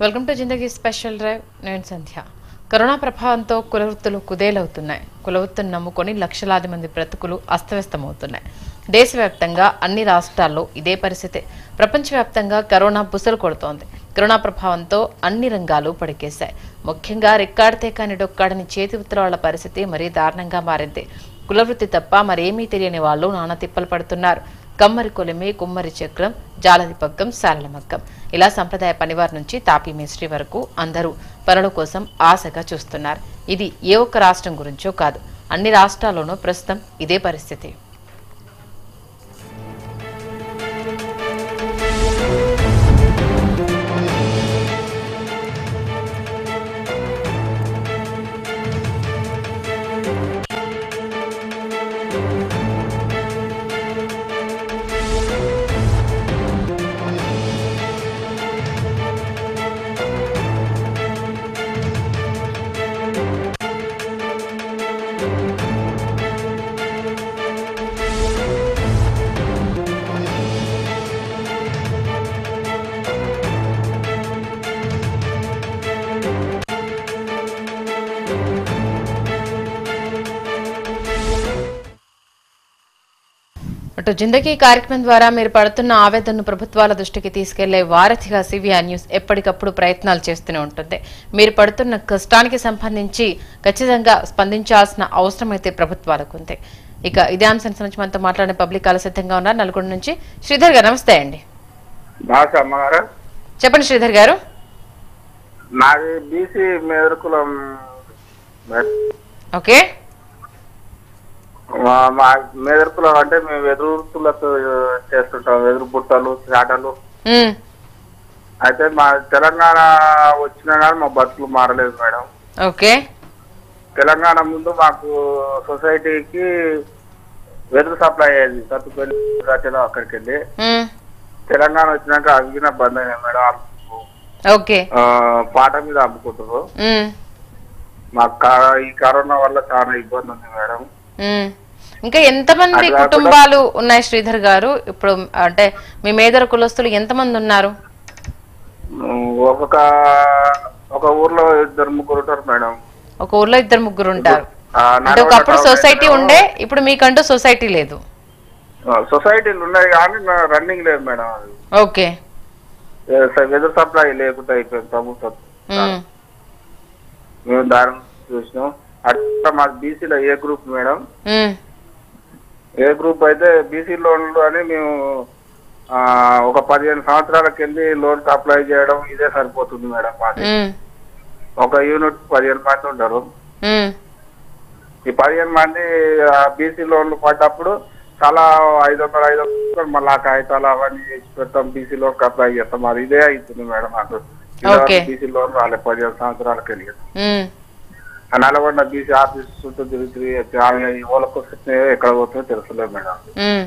Welcome to Zindagi special drive నేను Sandhya corona ప్రభావంతో కులవృత్తులు కుదేలవుతున్నాయి కులవృత్తును నమ్ముకొని లక్షలాది మంది బ్రతుకులు అస్తవ్యస్తమవుతున్నాయి దేశవ్యాప్తంగా అన్ని రాష్ట్రాల్లో ఇదే పరిస్థితి ప్రపంచవ్యాప్తంగా కరోనా బుసలు కొడుతోంది కరోనా ప్రభావంతో అన్ని రంగాలు పడికేశాయి ముఖ్యంగా రిక్కాడితే కాని డొక్కాడని చేతి వృత్తుల పరిస్థితి మరీ దారుణంగా మారింది కులవృత్తి తప్ప మరేమీ తెలియని వాళ్ళు నానా తిప్పలు పడుతున్నారు కమ్మరి కొలిమి కుమ్మరి చక్రం జాలది పగ్గం సాలల మగ్గం ఇలా సంప్రదాయ పనివారి నుంచి తాపీ మేస్త్రి వరకు అందరూ పనుల కోసం ఆశగా చూస్తున్నారు ఇది ఏ ఒక్క రాష్ట్రం గురించో కాదు అన్ని రాష్ట్రాల్లోనూ ప్రస్తుతం ఇదే పరిస్థితి అటు జిందగీ కార్యక్రమం ద్వారా మీరు పడుతున్న ఆవేదనను ప్రభుత్వాల దృష్టికి తీసుకెళ్లే వారధిగా సివిఆర్ న్యూస్ ఎప్పటికప్పుడు ప్రయత్నాలు చేస్తూనే ఉంటుంది మీరు పడుతున్న కష్టానికి సంబంధించి ఖచ్చితంగా స్పందించాల్సిన అవసరం అయితే ప్రభుత్వాలకు ఉంది ఇక ఇదే అంశం సంబంధించి మనతో మాట్లాడే పబ్లిక్ కాల సిద్ధంగా ఉన్నారు నల్గొండ నుంచి శ్రీధర్ గారు నమస్తే అండి భాష అమ్మగారు చెప్పండి శ్రీధర్ గారు నాది బీసీ మేదరకులం ఓకే మా మా మేదరకులం అంటే మేము వెదురుతులతో చేస్తుంటాం వెదురు బుట్టలు చాటలు ఉమ్, అయితే మా తెలంగాణ వచ్చినా కానీ మా బతుకులు మారలేదు మేడం ఓకే తెలంగాణ ముందు మాకు సొసైటీకి వెదురు సప్లై అయ్యేది సత్తుపల్లి రచన అక్కడికి వెళ్ళి ఉమ్, తెలంగాణ వచ్చినాక అవిగిన బంద్ అయినాయి మేడం ఓకే ఆ, పాట మీద అమ్ముకుంటారు ఉమ్, మాకు కా- ఈ కరోనా వల్ల చాలా ఇబ్బంది ఉంది మేడం ఉమ్. ఇంకా ఎంతమంది అది కాకుండా- కుటుంబాలు ఉన్నాయి శ్రీధర్ గారు ఇప్పుడు అంటే మీ మేదర కులస్తులు ఎంతమంది ఉన్నారు ఒక్కొక్క ఒక ఊర్లో ఇద్దరు ముగ్గురు ఉంటారు మేడం ఒక ఊర్లో ఇద్దరు ముగ్గురు ఉంటారు ఆ, అంటే నల్గొండ ఒకప్పుడు టౌన్ సొసైటీ లో- ఉండే ఇప్పుడు మీకంటూ సొసైటీ లేదు ఆ, సొసైటీలు ఉన్నాయి కానీ నా- రన్నింగ్ లేదు మేడం అది ఓకే ఏ, స- వెదురు సప్లై లేకుండా అయిపోయింది ప్రభుత్వం ఉమ్, మేము దారి చూసినాం అట్లా మాకు బీసీలో ఏ గ్రూప్ మేడం ఉమ్, ఏ గ్రూప్ అయితే బీసీ లోన్లు అని మేము ఆ, ఒక పదిహేను సంవత్సరాలకు వెళ్ళి లోన్ అప్లై చేయడం ఇదే సరిపోతుంది మేడం మాది ఉమ్, ఒక యూనిట్ పదిహేను మంది ఉంటారు ఉమ్, ఈ పదిహేను మంది బీసీ లోన్లు పడ్డప్పుడు చాలా ఐదు వందలు ఐదు వందలు మళ్ళీ ఆ కాగితాలు అవన్నీ చేసి పెడతాం బీసీ లోన్ అప్లై చేస్తాం అది ఇదే అవుతుంది మేడం మాకు ఓకే. బీసీ లోన్ రాలే పదిహేను సంవత్సరాలకు వెళ్ళి ఉమ్, ఆ నల్గొండ బీసీ ఆఫీస్ చుట్టూ తిరిగి తిరిగి ఆమె ఓలకు వస్తే ఎక్కడ పోతుందో తెలుసలేదు మేడం ఉమ్.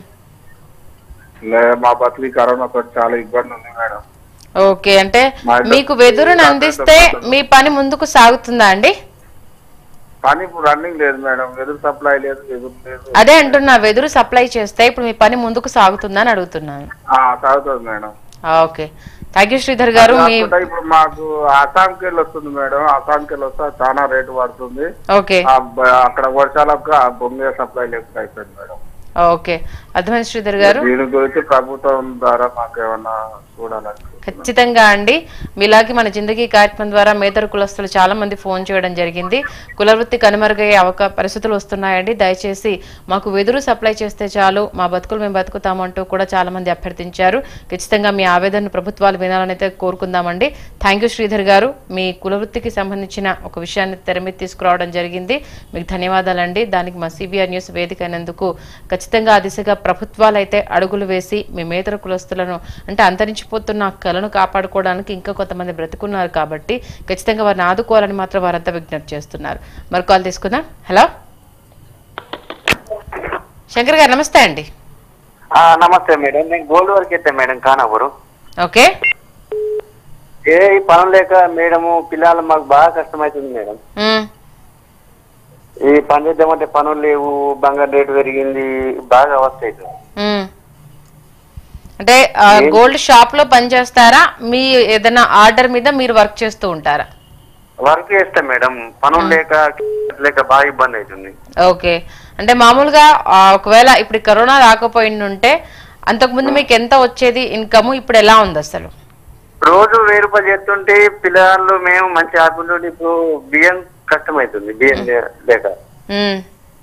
లే- మా బతుకు ఈ కరోనా తోటి చాలా ఇబ్బంది ఉంది మేడం ఓకే అంటే మా ఇద్దరు- మీకు వెదురుని అందిస్తే మీ పని ముందుకు సాగుతుందా అండి పని ఇప్పుడు రన్నింగ్ లేదు మేడం ఎదురు సప్లై లేదు ఎదురు లేదు అదే అంటున్నా వెదురు సప్లై చేస్తే ఇప్పుడు మీ పని ముందుకు సాగుతుందా అని అడుగుతున్నాను ఆ, సాగుతుంది మేడం ఆ, ఓకే థ్యాంక్ యూ శ్రీధర్ గారు మీ కాకుండా ఇప్పుడు మాకు అస్సాంకి వెళ్ళి వస్తుంది మేడం అస్సాంకి వెళ్ళి వస్తే చాలా రేటు పడుతుంది ఓకే ఆ బ- అక్కడ వర్షాలకు ఆ బొంగే సప్లై లేకుండా అయిపోయింది మేడం ఓకే అర్థమైంది శ్రీధర్ గారు దీని గురించి ప్రభుత్వం ద్వారా మాకు ఏమన్నా చూడాలని ఖచ్చితంగా అండి మీలాగే మన జిందగీ కార్యక్రమం ద్వారా మేదర కులస్తులు చాలా మంది ఫోన్ చేయడం జరిగింది కులవృత్తి కనుమరుగయ్యే అవకా పరిస్థితులు వస్తున్నాయండి దయచేసి మాకు వెదురు సప్లై చేస్తే చాలు మా బతుకులు మేము బతుకుతామంటూ కూడా చాలా మంది అభ్యర్థించారు ఖచ్చితంగా మీ ఆవేదనను ప్రభుత్వాలు వినాలని అయితే కోరుకుందామండి థ్యాంక్ యూ శ్రీధర్ గారు మీ కులవృత్తికి సంబంధించిన ఒక విషయాన్ని తెర మీద తీసుకురావడం జరిగింది మీకు ధన్యవాదాలండి దానికి మా సిబిఆర్ న్యూస్ వేదిక అయినందుకు ఖచ్చితంగా ఆ దిశగా ప్రభుత్వాలు అయితే అడుగులు వేసి మీ మేతర కులస్తులను అంటే అంతరించిపోతున్న ఆ కళను కాపాడుకోవడానికి ఇంకా కొంతమంది బ్రతుకున్నారు కాబట్టి ఖచ్చితంగా వారిని ఆదుకోవాలని మాత్రం వారంతా విజ్ఞప్తి చేస్తున్నారు మరి కాల్ తీసుకుందాం హలో శంకర్ గారు నమస్తే అండి ఆ, నమస్తే మేడం నేను గోల్డ్ వర్క్ అయితే మేడం కానవరు ఓకే ఏ ఈ పనులు లేక మేడము పిల్లలు మాకు బాగా కష్టమవుతుంది మేడం ఉమ్, ఈ పని చేద్దామంటే పనులు లేవు బంగారు రేటు పెరిగింది బాగా అవస్థ అవుతుంది ఉమ్. అంటే గోల్డ్ షాప్ లో పనిచేస్తారా మీ ఏదైనా ఆర్డర్ మీద మీరు వర్క్ చేస్తూ ఉంటారా వర్క్ చేస్తాం మేడం పనులు లేక లేక బాగా ఇబ్బంది అవుతుంది ఓకే అంటే మామూలుగా ఆ, ఒకవేళ ఇప్పుడు ఈ కరోనా రాకపోయిండుంటే అంతకుముందు మీకు ఎంత వచ్చేది ఇన్కమ్ ఇప్పుడు ఎలా ఉంది అసలు రోజు వెయ్యి రూపాయలు చేస్తుంటే పిల్లలు మేము మంచి హ్యాపీలో ఇప్పుడు బియ్యం కష్టమవుతుంది బియ్యం లే- లేక మ్మ్.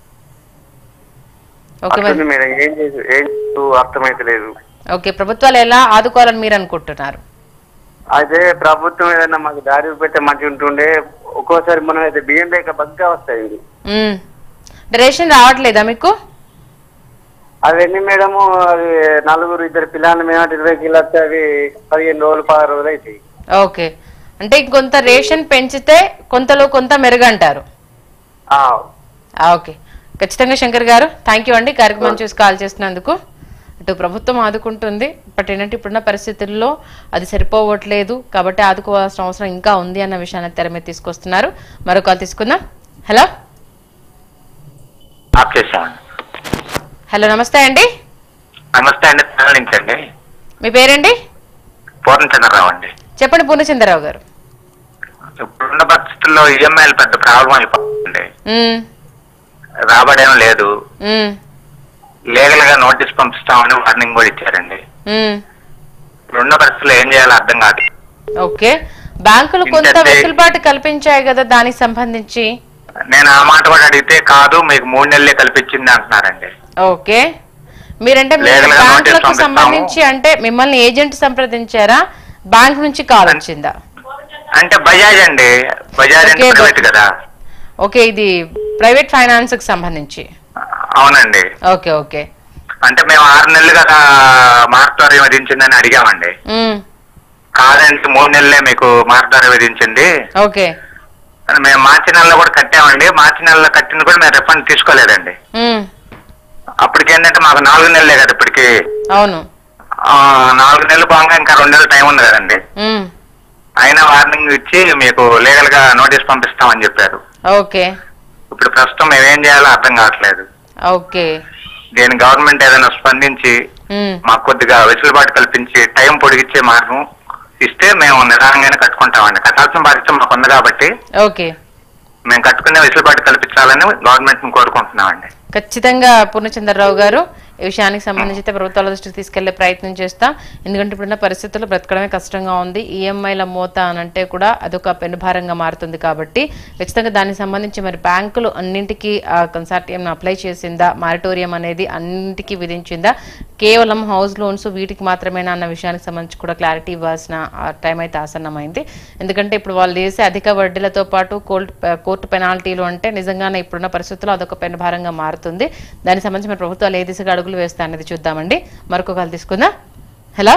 ఓకే మరి అట్లుంది మేడం ఏం చేసి ఏం చేస్తూ అర్థమైతలేదు ఓకే ప్రభుత్వాలు ఎలా ఆదుకోవాలని మీరు అనుకుంటున్నారు అయితే ప్రభుత్వం ఏదైనా మాకు దారి పెడితే మంచిగా ఉంటుండే ఒక్కోసారి మనం అయితే బియ్యం లేక బగ్గా వస్తాయి మ్మ్. అంటే రేషన్ రావట్లేదా మీకు అవన్నీ మేడము అవి నలుగురు ఇద్దరు పిల్లలు మేము ఇరవై కిలో వస్తే అవి పదిహేను రోజులు పది రోజులు అవుతాయి ఓకే అంటే ఇంకొంత రేషన్ పెంచితే కొంతలో కొంత మెరుగంటారు ఆ, ఆ, ఓకే ఖచ్చితంగా శంకర్ గారు థ్యాంక్ యూ అండి కార్యక్రమం చూసి కాల్ చేసినందుకు ఇటు ప్రభుత్వం ఆదుకుంటుంది బట్ ఏంటంటే ఇప్పుడున్న పరిస్థితుల్లో అది సరిపోవట్లేదు కాబట్టి ఆదుకోవాల్సిన అవసరం ఇంకా ఉంది అన్న విషయాన్ని తెర మీద తీసుకొస్తున్నారు మరో కాల్ తీసుకుందాం హలో ఆఫ్ చేసామండి హలో నమస్తే అండి నమస్తే అండి తెనాలి నుంచి అండి మీ పేరేంటి పూర్ణచంద్రరావు అండి చెప్పండి పూర్ణచంద్రరావు గారు ఇప్పుడున్న పరిస్థితుల్లో ఈఎంఐలు పెద్ద ప్రాబ్లం అయిపోతుంది ఉమ్, రాబడేం లేదు ఉమ్, లీగల్ గా నోటీస్ పంపిస్తామని వార్నింగ్ కూడా ఇచ్చారండి ఉమ్. ఇప్పుడున్న పరిస్థితుల్లో ఏం చేయాలో అర్థం కాదు ఓకే బ్యాంకులు కొంత ఇంకంటే- వెసులుబాటు కల్పించాయి కదా దానికి సంబంధించి నేను ఆ మాట కూడా అడిగితే కాదు మీకు మూడు నెలలే కల్పించింది అంటున్నారండి ఓకే మీరంటే మీ లేదుగా నోటీస్ బ్యాంకులకు పంపిస్తాము. సంబంధించి అంటే మిమ్మల్ని ఏజెంట్ సంప్రదించారా బ్యాంక్ నుంచి కాల్ వచ్చిందా అంటే బజాజ్ అండి బజాజ్ అంటే ఓకే, ప్రైవేట్ బట్- కదా ఓకే ఇది ప్రైవేట్ ఫైనాన్స్ కి సంబంధించి అవునండి ఓకే ఓకే అంటే మేము ఆరు నెలలు కదా మార్పుదారు విధించిందని అడిగామండి ఉమ్, కాదండి మూడు నెలలే మీకు మార్పుదారు విధించింది ఓకే అని మేము మార్చి నెలలో కూడా కట్టామండి మార్చి నెలలో కట్టింది కూడా మేము రిఫండ్ తీసుకోలేదండి ఉమ్, అప్పటికి ఏంటంటే మాకు నాలుగు నెలలే కదా ఇప్పటికి అవును ఆ, నాలుగు నెలలు పోగా ఇంకా రెండు నెలలు టైం ఉంది కదండి ఉమ్, అయినా వార్నింగ్ ఇచ్చి మీకు లీగల్ గా నోటీస్ పంపిస్తామని చెప్పారు ఓకే ఇప్పుడు ప్రస్తుతం మేమేం చేయాలో అర్థం కావట్లేదు ఓకే దీని గవర్నమెంట్ ఏదైనా స్పందించి ఉమ్, మాకు కొద్దిగా వెసులుబాటు కల్పించి టైం పొడిగించే మార్గం ఇస్తే మేము నిదానంగానే కట్టుకుంటామండి కట్టాల్సిన బాధ్యత మాకు ఉంది కాబట్టి ఓకే మేము కట్టుకునే వెసులుబాటు కల్పించాలని గవర్నమెంట్ ని కోరుకుంటున్నామండి ఖచ్చితంగా పూర్ణచంద్రరావు గారు ఈ విషయానికి సంబంధించి అయితే ప్రభుత్వాల దృష్టికి తీసుకెళ్లే ప్రయత్నం చేస్తాం ఎందుకంటే ఇప్పుడున్న పరిస్థితుల్లో బ్రతకడమే కష్టంగా ఉంది ఈఎంఐల మోత అని అంటే కూడా అదొక పెనుభారంగా మారుతుంది కాబట్టి ఖచ్చితంగా దానికి సంబంధించి మరి బ్యాంకులు అన్నింటికీ కన్సార్టియం అప్లై చేసిందా మారిటోరియం అనేది అన్నింటికీ విధించిందా కేవలం హౌస్ లోన్స్ వీటికి మాత్రమేనా అన్న విషయానికి సంబంధించి కూడా క్లారిటీ ఇవ్వాల్సిన ఆ టైం అయితే ఆసన్నమైంది ఎందుకంటే ఇప్పుడు వాళ్ళు చేసే అధిక వడ్డీలతో పాటు కోర్టు కోర్టు పెనాల్టీలు అంటే నిజంగానే ఇప్పుడున్న పరిస్థితుల్లో అదొక పెనుభారంగా మారుతుంది దానికి సంబంధించి మన ప్రభుత్వాలు ఏ దిశగా అడుగులు వేస్తా అనేది చూద్దామండి మరొక కాల్ తీసుకుందాం హలో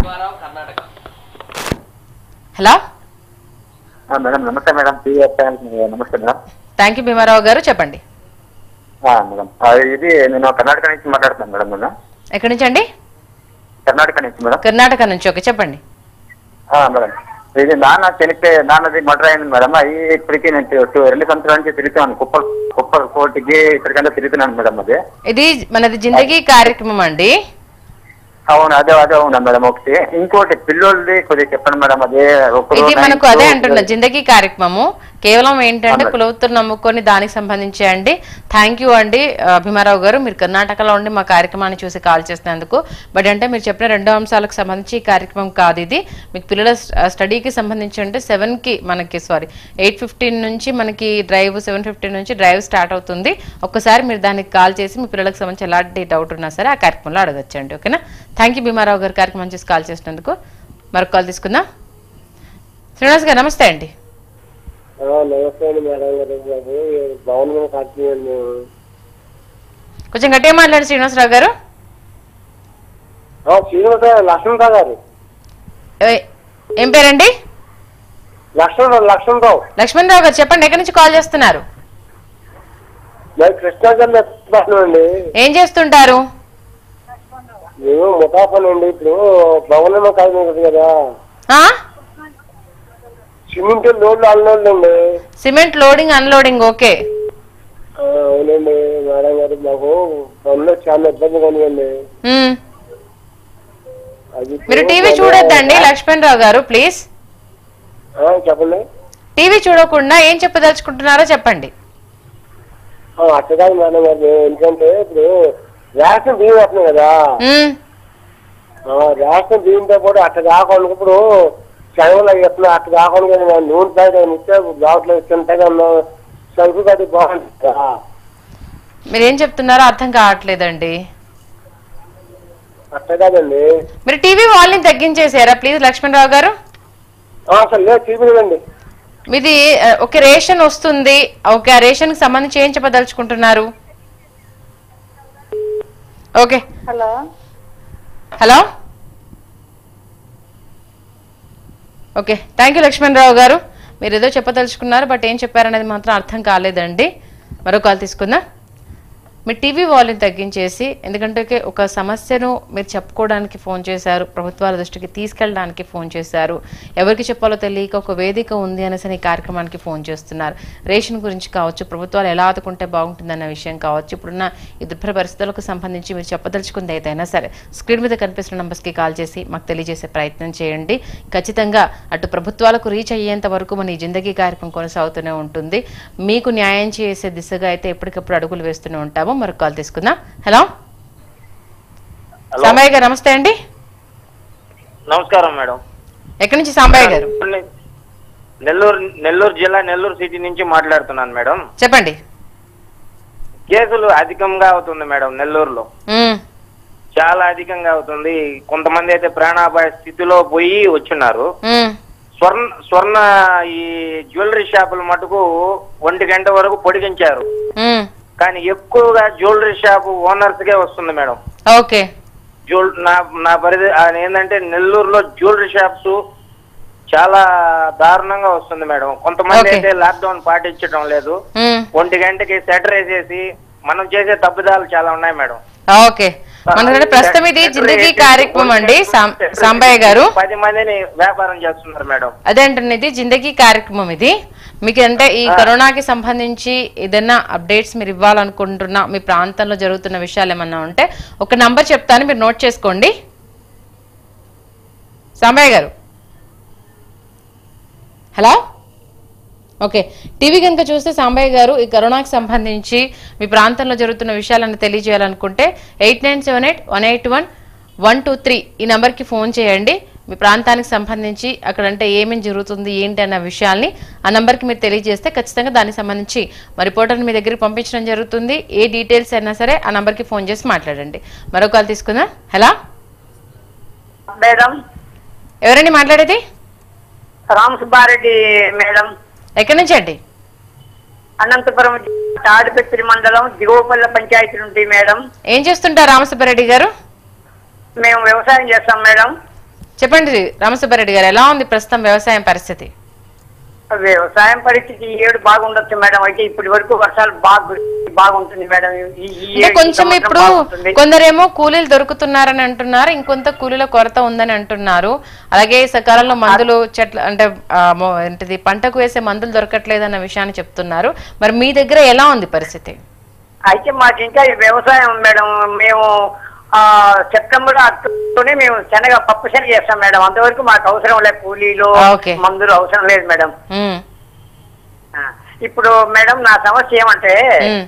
హలో ఆ, మేడం నమస్తే మేడం పిఎస్ నమస్తే madam thank you Bhimarao garu చెప్పండి ఆ, మేడం ఆ, ఇది నేను కర్ణాటక నుంచి మాట్లాడుతున్నాను మేడం నేను ఎక్కడి నుంచి అండి కర్ణాటక నుంచి మేడం కర్ణాటక నుంచి ఓకే చెప్పండి ఆ, మేడం ఇది నాన్న చనిపోయి నాన్నది మర్డర్ అయింది మేడం అవి ఇప్పటికీ నేను టు- టు- రెండు సంవత్సరాల నుంచి తిరుగుతున్నాను కుప్ప కుప్ప కోర్టుకి ఇక్కడికంతా తిరుగుతున్నాను మేడం అది ఇది మనది జిందగీ కార్యక్రమం అండి అవును అదే అదే అవునా మేడం ఒకటి ఇంకోటి పిల్లోళ్ళది కొద్దిగా చెప్పండి మేడం అదే ఒక ఇది రోజు మనకు నైట్ అదే అంటున్నా జిందగీ కార్యక్రమము కేవలం ఏంటంటే అవును. కులవృత్తులు నమ్ముకొని దానికి సంబంధించి అండి థ్యాంక్ యూ అండి ఆ, భీమారావు గారు మీరు కర్ణాటకలో ఉండి మా కార్యక్రమాన్ని చూసి కాల్ చేసినందుకు బట్ అంటే మీరు చెప్పిన రెండో అంశాలకు సంబంధించి ఈ కార్యక్రమం కాదు ఇది మీకు పిల్లల స్టడీకి సంబంధించి అంటే సెవెన్ కి మనకి సారీ ఎయిట్ ఫిఫ్టీన్ నుంచి మనకి డ్రైవ్ సెవెన్ ఫిఫ్టీన్ నుంచి డ్రైవ్ స్టార్ట్ అవుతుంది ఒక్కసారి మీరు దానికి కాల్ చేసి మీ పిల్లలకు సంబంధించి ఎలాంటి డౌట్ ఉన్నా సరే ఆ కార్యక్రమంలో అడగచ్చండి ఓకేనా థ్యాంక్ యూ భీమారావు గారు కార్యక్రమం చేసి కాల్ చేసినందుకు మరొక కాల్ తీసుకుందాం శ్రీనివాస్ గారు నమస్తే అండి నమస్తే అండి మేడం గారు బాబు భవనం కట్టినాను కొంచెం గట్టిగా మాట్లాడండి శ్రీనివాసరావు గారు శ్రీనివాస లక్ష్మణరావు గారు ఏ- ఏం పేరండి లక్ష్మణరావు లక్ష్మణరావు లక్ష్మణరావు గారు చెప్పండి ఎక్కడి నుంచి కాల్ చేస్తున్నారు నేను కృష్ణా జిల్లా అండి ఏం చేస్తుంటారు మేము ముఠాఫన్ అండి ఇప్పుడు భవనం కాదు కదా ఆ? సిమెంట్ లోడ్లు అన్లోడ్లు అండి సిమెంట్ లోడింగ్ అన్లోడింగ్ ఓకే ఆ, అవునండి మేడం గారు మాకు పనులు చాలా ఇబ్బందిగా ఉందండి ఉమ్, అది మీరు టీవీ చూడొద్దండి లక్ష్మణ్ రావు గారు ప్లీజ్ ఆ, చెప్పండి టీవీ చూడకుండా ఏం చెప్పదలుచుకుంటున్నారో చెప్పండి ఆ, అట్లా కాదు మేడం గారు ఎందుకంటే ఇప్పుడు రేషన్ బియ్యం వస్తున్నాయి కదా మ్మ్. ఆ, రేషన్ బియ్యంతో కూడా అట్లా కాకుండా ఇప్పుడు శనగలు అవి వస్తున్నాయి అట్లా కాకుండా కానీ మనం నూనె ప్యాకెట్ ఇస్తే బావట్లో ఇస్తుంటే కానీ సరుకు కట్టి బాగుంటుంది కదా మీరేం చెప్తున్నారో అర్థం కావట్లేదండి అట్లా కాదండి మీరు టీవీ వాల్యూమ్ తగ్గించేసారా ప్లీజ్ లక్ష్మణ్ రావు గారు ఆ, అసలు లేదు చూపించండి మీది ఆ, ఒక రేషన్ వస్తుంది ఓకే ఆ రేషన్ కి సంబంధించి ఏం చెప్పదలుచుకుంటున్నారు okay hello hello okay thank you Lakshman Rao garu మీరు ఏదో చెప్పదలుచుకున్నారు బట్ ఏం చెప్పారనేది మాత్రం అర్థం కాలేదండి మరో కాల్ తీసుకుందాం మీ టీవీ వాల్యూమ్ తగ్గించేసి ఎందుకంటే ఒక సమస్యను మీరు చెప్పుకోవడానికి ఫోన్ చేశారు ప్రభుత్వాల దృష్టికి తీసుకెళ్ళడానికి ఫోన్ చేశారు ఎవరికి చెప్పాలో తెలియక ఒక వేదిక ఉంది అనేసి ఈ కార్యక్రమానికి ఫోన్ చేస్తున్నారు రేషన్ గురించి కావచ్చు ప్రభుత్వాలు ఎలా ఆదుకుంటే బాగుంటుందన్న విషయం కావచ్చు ఇప్పుడున్న ఈ దుర్భర పరిస్థితులకు సంబంధించి మీరు చెప్పదలుచుకుంది ఏదైనా సరే స్క్రీన్ మీద కనిపిస్తున్న నంబర్స్కి కాల్ చేసి మాకు తెలియజేసే ప్రయత్నం చేయండి ఖచ్చితంగా అటు ప్రభుత్వాలకు రీచ్ అయ్యేంత వరకు మన ఈ జిందగీ కార్యక్రమం కొనసాగుతూనే ఉంటుంది మీకు న్యాయం చేసే దిశగా అయితే ఎప్పటికప్పుడు అడుగులు వేస్తూనే ఉంటాము మరొక కాల్ తీసుకుందాం హలో సాంబయ్య గారు నమస్తే అండి నమస్కారం మేడం ఎక్కడి నుంచి సాంబయ్య గారు నెల్లూరు నెల్లూరు జిల్లా నెల్లూరు సిటీ నుంచి మాట్లాడుతున్నాను మేడం చెప్పండి కేసులు అధికంగా అవుతుంది మేడం నెల్లూరులో ఉమ్, చాలా అధికంగా అవుతుంది కొంతమంది అయితే ప్రాణాపాయ స్థితిలో పోయి వచ్చున్నారు ఉమ్, స్వర్ణ స్వర్ణ ఈ జ్యువెలరీ షాపుల మటుకు ఒంటి గంట వరకు పొడిగించారు ఉమ్, కానీ ఎక్కువగా జ్యువెలరీ షాపు ఓనర్స్ కే వస్తుంది మేడం ఓకే జ్యువెల్ నా నా పరిధి ఆయన ఏంటంటే నెల్లూరులో జ్యువెలరీ షాప్స్ చాలా దారుణంగా వస్తుంది మేడం కొంతమంది Okay. అయితే లాక్డౌన్ పాటించడం లేదు ఉమ్, ఒంటి గంటకి సెటర్ వేసేసి మనం చేసే తప్పిదాలు చాలా ఉన్నాయి మేడం ఓకే మన ప్రస్తుతం ఇది జిందగీ కార్యక్రమం అండి సాం- సాంబయ్య గారు పది మందిని వ్యాపారం చేస్తున్నారు మేడం అదే అంటున్నది ఇది జిందగీ కార్యక్రమం ఇది మీకు అంటే ఈ కరోనాకి సంబంధించి ఏదైనా అప్డేట్స్ మీరు ఇవ్వాలనుకుంటున్నా మీ ప్రాంతంలో జరుగుతున్న విషయాలు ఏమన్నా ఉంటే ఒక నంబర్ చెప్తాను మీరు నోట్ చేసుకోండి సాంబయ్య గారు హలో ఓకే టీవీ కనుక చూస్తే సాంబయ్య గారు ఈ కరోనాకి సంబంధించి మీ ప్రాంతంలో జరుగుతున్న విషయాలను తెలియజేయాలనుకుంటే eight nine seven eight one eight one one two three ఈ నెంబర్కి ఫోన్ చేయండి మీ ప్రాంతానికి సంబంధించి అక్కడ అంటే ఏమేమి జరుగుతుంది ఏంటి అన్న విషయాల్ని ఆ నెంబర్కి మీరు తెలియజేస్తే ఖచ్చితంగా దానికి సంబంధించి మా రిపోర్టర్ని మీ దగ్గరికి పంపించడం జరుగుతుంది ఏ డీటెయిల్స్ అయినా సరే ఆ నెంబర్కి ఫోన్ చేసి మాట్లాడండి మరో కాల్ తీసుకుందాం హలో మేడం ఎవరండి మాట్లాడేది రామ్ సుబ్బారెడ్డి మేడం ఎక్కడి నుంచి అండి అనంతపురం జిల్లా తాడిపత్రి మండలం దిగువపల్లి పంచాయతీ నుండి మేడం ఏం చేస్తుంటారు రామసుబ్బారెడ్డి గారు మేము వ్యవసాయం చేస్తాం మేడం చెప్పండి రామసుబ్బారెడ్డి గారు ఎలా ఉంది ప్రస్తుతం వ్యవసాయం పరిస్థితి వ్యవసాయం పరిస్థితి ఈ ఏడు బాగుండొచ్చు మేడం అయితే ఇప్పటి వరకు వర్షాలు బాగా బాగుంటుంది మేడం ఈ- ఈ అంటే ఏడు- ఈ కొంచెం సంవత్సరం ఇప్పుడు బాగుంటుంది. కొందరేమో కూలీలు దొరుకుతున్నారని అంటున్నారు ఇంకొంత కూలీల కొరత ఉందని అంటున్నారు అలాగే సకాలంలో మందులు చెట్ల అంటే ఆ, మో- ఏంటిది పంటకు వేసే మందులు దొరకట్లేదన్న విషయాన్ని చెప్తున్నారు మరి మీ దగ్గర ఎలా ఉంది పరిస్థితి అయితే మాకు ఇంకా ఈ వ్యవసాయం మేడం మేము ఆ సెప్టెంబర్ అక్టోబర్లోనే మేము శనగ పప్పు శనగ చేస్తాం మేడం అంతవరకు మాకు అవసరం లేదు కూలీలు ఆ, ఓకే. మందులు అవసరం లేదు మేడం ఉమ్, ఆ, ఇప్పుడు మేడం నా సమస్య ఏమంటే ఉమ్,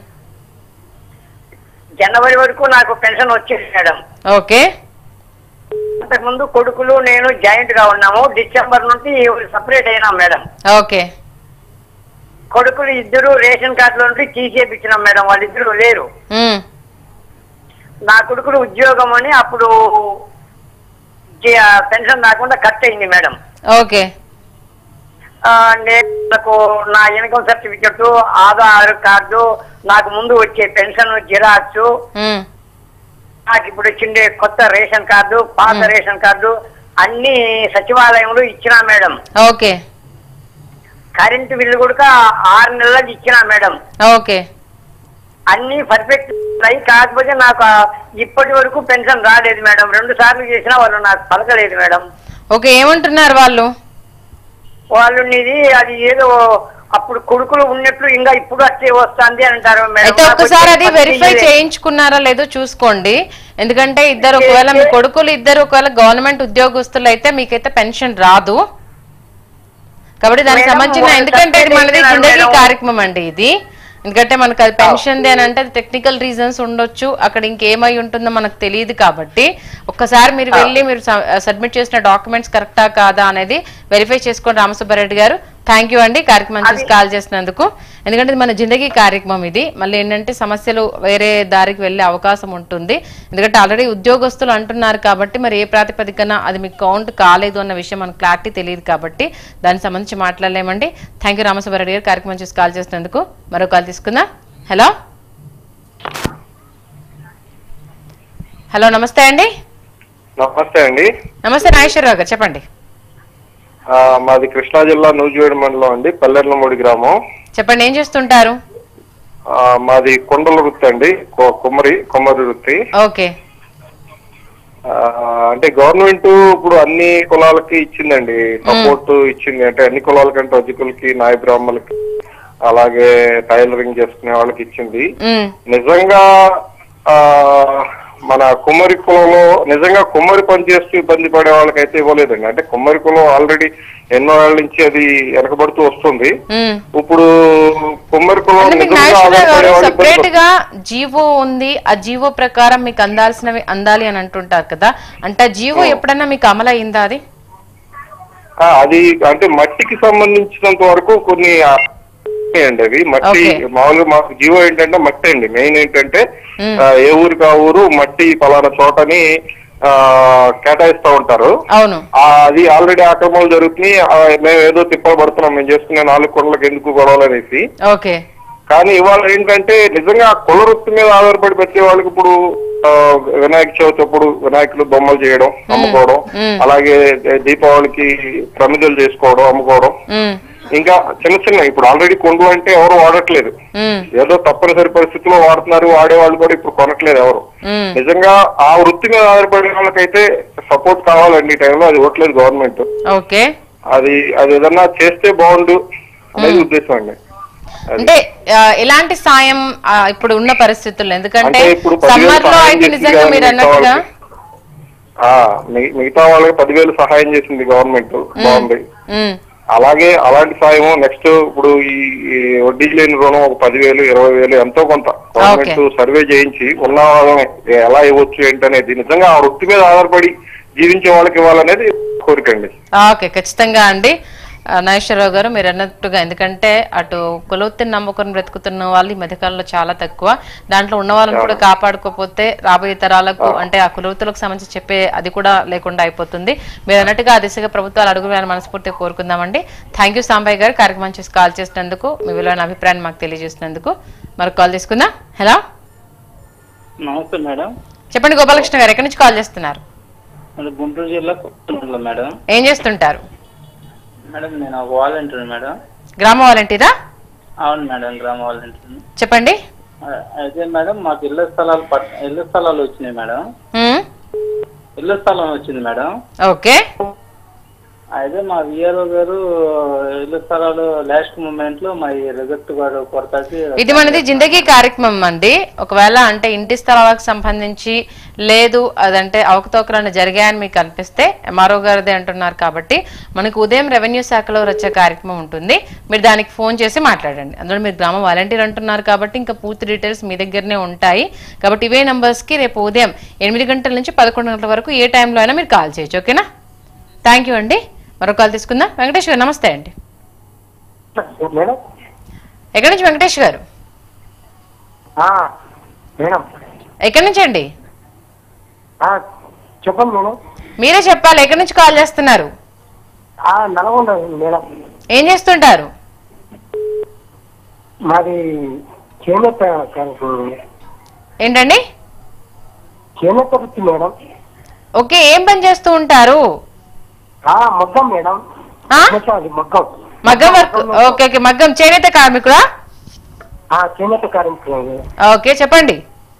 జనవరి వరకు నాకు పెన్షన్ వచ్చింది మేడం ఓకే అంతకుముందు కొడుకులు నేను జాయింట్ గా ఉన్నాము డిసెంబర్ నుండి సపరేట్ అయినాం మేడం ఓకే కొడుకులు ఇద్దరు రేషన్ కార్డులో నుండి తీసేపించినాం మేడం వాళ్ళిద్దరు లేరు ఉమ్, నా కొడుకులు ఉద్యోగం అని అప్పుడు జీ- ఆ, పెన్షన్ రాకుండా కట్ అయింది మేడం ఓకే ఆ, నేను నాకు నా ఇన్కమ్ సర్టిఫికెట్ ఆధార్ కార్డు నాకు ముందు వచ్చే పెన్షన్ జిరాక్స్ ఉమ్, నాకు ఇప్పుడు వచ్చిండే కొత్త రేషన్ కార్డు పాత రేషన్ కార్డు అన్ని సచివాలయంలో ఇచ్చినా మేడం ఓకే కరెంటు బిల్లు కూడా ఆరు నెలలకి ఇచ్చినా మేడం ఓకే అన్ని పర్ఫెక్ట్ ఉన్నాయి కాకపోతే నాకు ఆ ఇప్పటి వరకు పెన్షన్ రాలేదు మేడం రెండు సార్లు చేసినా వాళ్ళు నాకు పలకలేదు మేడం ఓకే ఏమంటున్నారు వాళ్ళు వాళ్ళు నీది అది ఏదో అప్పుడు కొడుకులు ఉన్నట్లు ఇంకా ఇప్పుడు వచ్చే వస్తుంది అంటారు మేడం అయితే నాకు ఒక్కసారి అది వచ్చే వెరిఫై పద్ధతి చేయించుకున్నారా లేదో చూసుకోండి ఎందుకంటే ఇద్దరు ఒకవేళ మీ కొడుకులు ఇద్దరు ఒకవేళ గవర్నమెంట్ ఉద్యోగస్తులు అయితే మీకైతే పెన్షన్ రాదు కాబట్టి దానికి మేడం, సంబంధించిన వాళ్ళు ఎందుకంటే ఇది మనది సబ్సిడీ జిందగీ మేడం. కార్యక్రమం అండి ఇది ఎందుకంటే మనకు అది పెన్షన్ ది అని అంటే టెక్నికల్ రీజన్స్ ఉండొచ్చు అక్కడ ఇంకేమై ఉంటుందో మనకు తెలియదు కాబట్టి ఒక్కసారి మీరు వెళ్ళి మీరు సబ్మిట్ చేసిన డాక్యుమెంట్స్ కరెక్టా కాదా అనేది వెరిఫై చేసుకోండి రామసుబ్బారెడ్డి గారు థ్యాంక్ యూ అండి కార్యక్రమం చూసి కాల్ చేసినందుకు ఎందుకంటే ఇది మన జిందగీ కార్యక్రమం ఇది మళ్ళీ ఏంటంటే సమస్యలు వేరే దారికి వెళ్ళే అవకాశం ఉంటుంది ఎందుకంటే ఆల్రెడీ ఉద్యోగస్తులు అంటున్నారు కాబట్టి మరి ఏ ప్రాతిపదికన అది మీకు కౌంట్ కాలేదు అన్న విషయం మనకు క్లారిటీ తెలియదు కాబట్టి దానికి సంబంధించి మాట్లాడలేమండి థ్యాంక్ యూ రామసుబ్బారెడ్డి గారు కార్యక్రమం చూసి కాల్ చేసినందుకు మరో కాల్ తీసుకుందాం హలో హలో నమస్తే అండి నమస్తే అండి నమస్తే నాగేశ్వరరావు గారు చెప్పండి ఆ, మాది కృష్ణా జిల్లా నూజివేడు మండలం అండి పల్లెర్లమూడి గ్రామం చెప్పండి ఏం చేస్తుంటారు ఆ, మాది కొండల వృత్తి అండి కొ- కుమ్మరి కుమ్మరి వృత్తి ఓకే ఆ, అంటే గవర్నమెంట్ ఇప్పుడు అన్ని కులాలకి ఇచ్చిందండి సపోర్ట్ ఇచ్చింది అంటే అన్ని కులాల కంటే రజకులకి నాయ బ్రాహ్మణులకి అలాగే టైలరింగ్ చేసుకునే వాళ్ళకి ఇచ్చింది ఉమ్, నిజంగా ఆ మన కుమ్మరి కులంలో నిజంగా కుమ్మరి పని చేస్తూ ఇబ్బంది పడే వాళ్ళకైతే ఇవ్వలేదండి అంటే కుమ్మరి కులం ఆల్రెడీ ఎన్నో ఏళ్ళ నుంచి అది వెనకబడుతూ వస్తుంది ఉమ్. ఇప్పుడు కుమ్మరి కులం అంటే మీకు నిజంగా నాగేశ్వరరావు ఆధారపడే గారు వాళ్ళు సపరేట్ ఇబ్బంది గా జీవో ఉంది ఆ జీవో ప్రకారం మీకు అందాల్సినవి అందాలి అని అంటుంటారు కదా అంటే ఆ జీవో ఎప్పుడన్నా మీకు అమలు అయిందా అది ఆ, అది అంటే మట్టికి సంబంధించినంత వరకు కొన్ని ఆ, అండి అవి మట్టి Okay. మామూలుగా మాకు జీవో ఏంటంటే మట్టి అండి మెయిన్ ఏంటంటే Hmm. ఆ, ఏ ఊరికి ఆ ఊరు మట్టి పలానా చోటని ఆ, కేటాయిస్తూ ఉంటారు అవును ఆ, అది ఆల్రెడీ ఆక్రమణలు జరుగుతున్నాయి ఆ, మేము ఏదో తిప్పలు పడుతున్నాం మేము చేసుకునే నాలుగు కొండలకు ఎందుకు గొడవలు అనేసి ఓకే కానీ ఇవాళ ఏంటంటే నిజంగా ఆ కుల వృత్తి మీద ఆధారపడి వచ్చే వాళ్ళకి ఇప్పుడు ఆ, వినాయక చవితి అప్పుడు వినాయకులు బొమ్మలు చేయడం అమ్ముకోవడం మ్మ్. అలాగే దీపావళికి ప్రమిదలు చేసుకోవడం అమ్ముకోవడం ఉమ్, ఇంకా చిన్న చిన్న ఇప్పుడు ఆల్రెడీ కొండలు అంటే ఎవరు వాడట్లేదు ఉమ్, ఏదో తప్పనిసరి పరిస్థితుల్లో వాడుతున్నారు వాడేవాళ్ళు కూడా ఇప్పుడు కొనట్లేదు ఎవరు ఉమ్. నిజంగా ఆ వృత్తి మీద ఆధారపడే వాళ్ళకైతే సపోర్ట్ కావాలండి ఈ టైంలో అది ఇవ్వట్లేదు గవర్నమెంట్ ఓకే అది అది ఏదన్నా చేస్తే బాగుండు అనేది ఉద్దేశం అండి అది. అంటే ఆ, ఎలాంటి సాయం ఆ, ఇప్పుడు ఉన్న పరిస్థితుల్లో ఎందుకంటే అంటే ఇప్పుడు పదివేలు సమ్మర్ లో సహాయం అయితే చేసింది నిజంగా కదా మీరు మిగతా అన్నట్టుగా వాళ్ళకి. ఆ, మి- మిగతా వాళ్ళకి పదివేలు సహాయం చేసింది గవర్నమెంట్ బాగుంది ఉమ్, అలాగే అలాంటి సాయం నెక్స్ట్ ఇప్పుడు ఈ ఈ వడ్డీ లేని రుణం ఒక పదివేలు ఇరవై వేలు ఎంతో కొంత గవర్నమెంట్ సర్వే చేయించి ఉన్న వాళ్ళని ఎలా ఇవ్వచ్చు ఏంటనేది నిజంగా ఆ వృత్తి మీద ఆధారపడి జీవించే వాళ్ళకి ఇవ్వాలనేది కోరికండి ఆ, ఓకే ఖచ్చితంగా అండి ఆ, నాగేశ్వరరావు గారు మీరు అన్నట్టుగా ఎందుకంటే అటు కులవృత్తిని నమ్ముకొని బ్రతుకుతున్న వాళ్ళు ఈ మధ్యకాలంలో చాలా తక్కువ దాంట్లో ఉన్న వాళ్ళని కూడా కాపాడుకోకపోతే రాబోయే తరాలకు అంటే ఆ కులవృత్తులకు సంబంధించి చెప్పే అది కూడా లేకుండా అయిపోతుంది మీరు అన్నట్టుగా ఆ దిశగా ప్రభుత్వాలు అడుగు వేయాలని మనస్ఫూర్తిగా కోరుకుందామండి థ్యాంక్ యూ సాంబయ్య గారు కార్యక్రమం చేసి కాల్ చేసినందుకు మీ విలువైన అభిప్రాయాన్ని మాకు తెలియజేసినందుకు మరొక కాల్ తీసుకుందాం హలో నమస్తే మేడం చెప్పండి గోపాలకృష్ణ గారు ఎక్కడి నుంచి కాల్ చేస్తున్నారు అది గుంటూరు జిల్లా కొత్తూరులో మేడం ఏం చేస్తుంటారు మేడం నేను ఒక వాలంటీర్ మేడం గ్రామ వాలంటీరా అవును మేడం గ్రామ వాలంటీర్ చెప్పండి అయితే మేడం మాకు ఇళ్ల స్థలాలు పట్ ఇళ్ల స్థలాలు వచ్చినాయి మేడం ఉమ్, ఇళ్ల స్థలం వచ్చింది మేడం ఓకే అయితే మా విఆర్ఓ గారు ఇళ్ల స్థలాలు లాస్ట్ మూమెంట్ లో మా రిజెక్ట్ గారు కొరతకి ఇది మనది జిందగీ కార్యక్రమం అండి ఒకవేళ అంటే ఇంటి స్థలాలకు సంబంధించి లేదు అదంటే అవకతవకలను జరిగాయని మీకు అనిపిస్తే ఎంఆర్ఓ గారిదే అంటున్నారు కాబట్టి మనకు ఉదయం రెవెన్యూ శాఖలో వచ్చే కార్యక్రమం ఉంటుంది మీరు దానికి ఫోన్ చేసి మాట్లాడండి అందులో మీరు గ్రామ వాలంటీర్ అంటున్నారు కాబట్టి ఇంకా పూర్తి డీటెయిల్స్ మీ దగ్గరనే ఉంటాయి కాబట్టి ఇవే నంబర్స్కి రేపు ఉదయం ఎనిమిది గంటల నుంచి పదకొండు గంటల వరకు ఏ టైంలో అయినా మీరు కాల్ చేయొచ్చు ఓకేనా థ్యాంక్ యూ అండి మరో కాల్ తీసుకుందాం వెంకటేష్ గారు నమస్తే అండి మేడం ఎక్కడి నుంచి వెంకటేష్ గారు ఆ, మేడం ఎక్కడి నుంచి అండి ఆ, చెప్పండి మేడం మీరే చెప్పాలి ఎక్కడి నుంచి కాల్ చేస్తున్నారు ఆ, నల్గొండ మేడం ఏం చేస్తుంటారు మాది చేనేత కార్యక్రమం. ఏంటండి చేనేత వృత్తి మేడం ఓకే ఏం పని చేస్తూ ఉంటారు ఆ, మగ్గం మేడం ఆ? అది మగ్గం మగ్గం వర్క్ ఓకే ఓకే మగ్గం చేనేత కార్మికుడా ఆ, చేనేత కార్యక్రమం మేడం. ఓకే చెప్పండి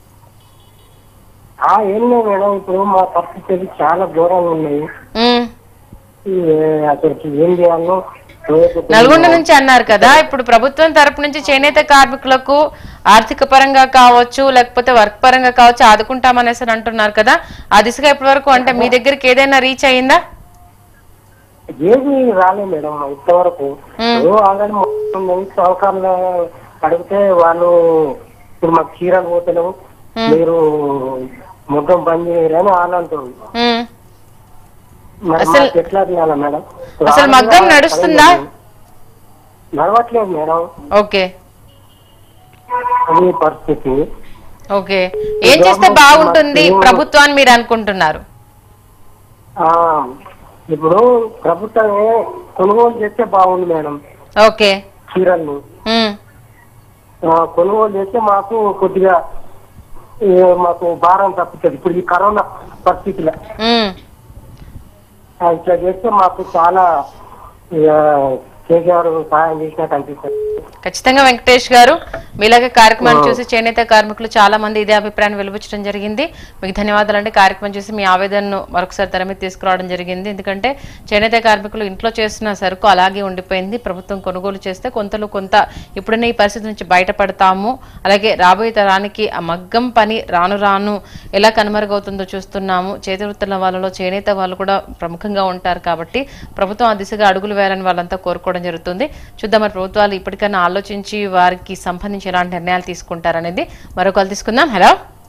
ఆ, ఏం లేదు మేడం ఇప్పుడు మా పరిస్థితులు చాలా ఘోరంగా ఉన్నాయి ఉమ్, ఈ, అసలు ఏం చేయాలో నల్గొండ నుంచి అన్నారు కదా ఇప్పుడు ప్రభుత్వం తరపు నుంచి చేనేత కార్మికులకు ఆర్థిక పరంగా కావచ్చు లేకపోతే వర్క్ పరంగా కావచ్చు ఆదుకుంటామనేసి అని అంటున్నారు కదా ఆ దిశగా ఇప్పటి వరకు అంటే మీ దగ్గరికి ఏదైనా రీచ్ అయిందా ఏది రాలే మేడం ఇంతవరకు ఇప్పుడు ఆల్రెడీ మొత్తం మంది సౌకర్యాలు అడిగితే వాళ్ళు ఇప్పుడు మాకు చీరలు పోతలేవు మీరు మొత్తం బంద్ చేయరని వాళ్ళు అంటారు ఉమ్. మరి అసలు- మాకు ఎట్లా చేయాలా మేడం అసలు మగ్గం నడుస్తుందా నడవట్లేదు మేడం ఓకే అది పరిస్థితి ఓకే ఏం చేస్తే బాగుంటుంది ప్రభుత్వాన్ని మీరు అనుకుంటున్నారు ఆ ఇప్పుడు ప్రభుత్వమే కొనుగోలు చేస్తే బాగుంది మేడం ఓకే చీరలను ఉమ్. ఆ, కొనుగోలు చేస్తే మాకు కొద్దిగా ఏ, మాకు భారం తప్పుతుంది ఇప్పుడు ఈ కరోనా పరిస్థితిలో ఉమ్. ఆ, ఇట్లా చేస్తే మాకు చాలా ఇక, కేసీఆర్ సహాయం చేసినట్టు అనిపిస్తుంది ఖచ్చితంగా వెంకటేష్ గారు మీలాగే కార్యక్రమాన్ని చూసి చేనేత కార్మికులు చాలా మంది ఇదే అభిప్రాయాన్ని వెలువచ్చడం జరిగింది మీకు ధన్యవాదాలు అండి కార్యక్రమం చూసి మీ ఆవేదనను మరొకసారి తెర మీద తీసుకురావడం జరిగింది ఎందుకంటే చేనేత కార్మికులు ఇంట్లో చేస్తున్న సరుకు అలాగే ఉండిపోయింది ప్రభుత్వం కొనుగోలు చేస్తే కొంతలో కొంత ఇప్పుడున్న ఈ పరిస్థితి నుంచి బయటపడతాము అలాగే రాబోయే తరానికి ఆ మగ్గం పని రాను రాను ఎలా కనుమరుగవుతుందో చూస్తున్నాము చేతి వృత్తుల వాళ్ళలో చేనేత వాళ్ళు కూడా ప్రముఖంగా ఉంటారు కాబట్టి ప్రభుత్వం ఆ దిశగా అడుగులు వేయాలని వాళ్ళంతా కోరుకోవడం జరుగుతుంది చూద్దాం మరి ప్రభుత్వాలు ఇప్పటికైనా ఆలోచించి వారికి సంబంధించి ఎలాంటి నిర్ణయాలు తీసుకుంటారనేది మరొకరు తీసుకుందాం హలో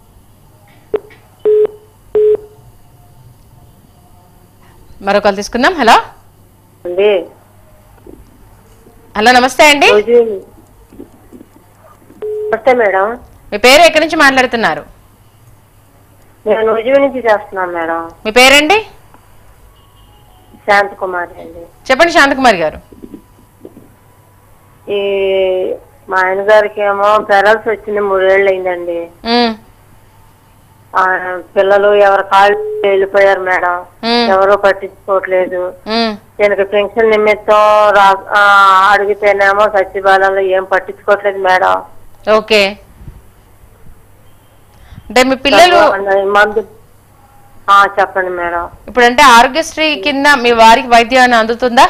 మరొకరు తీసుకుందాం హలో అండి హలో నమస్తే అండి నమస్తే మేడం మీ పేరు ఎక్కడి నుంచి మాట్లాడుతున్నారు నేను రుజువు నుంచి చేస్తున్నాను మేడం మీ పేరేంటి శాంత్ కుమారి అండి చెప్పండి శాంతకుమారి గారు ఈ మా ఆయన గారికి ఏమో పెరల్స్ వచ్చింది మూడేళ్ళు అయిందండి ఉమ్, ఆ, పిల్లలు ఎవరి కాళ్ళు వెళ్ళిపోయారు మేడం ఉమ్, ఎవరు పట్టించుకోవట్లేదు ఉమ్, దీనికి పెన్షన్ నిమిత్తం రా ఆ, అడిగితేనేమో సచివాలయంలో ఏం పట్టించుకోవట్లేదు మేడం ఓకే అంటే మీ పిల్లలు మందు ఆ, చెప్పండి మేడం ఇప్పుడు అంటే ఆరోగ్యశ్రీ కింద మీ వారికి వైద్యం అందుతుందా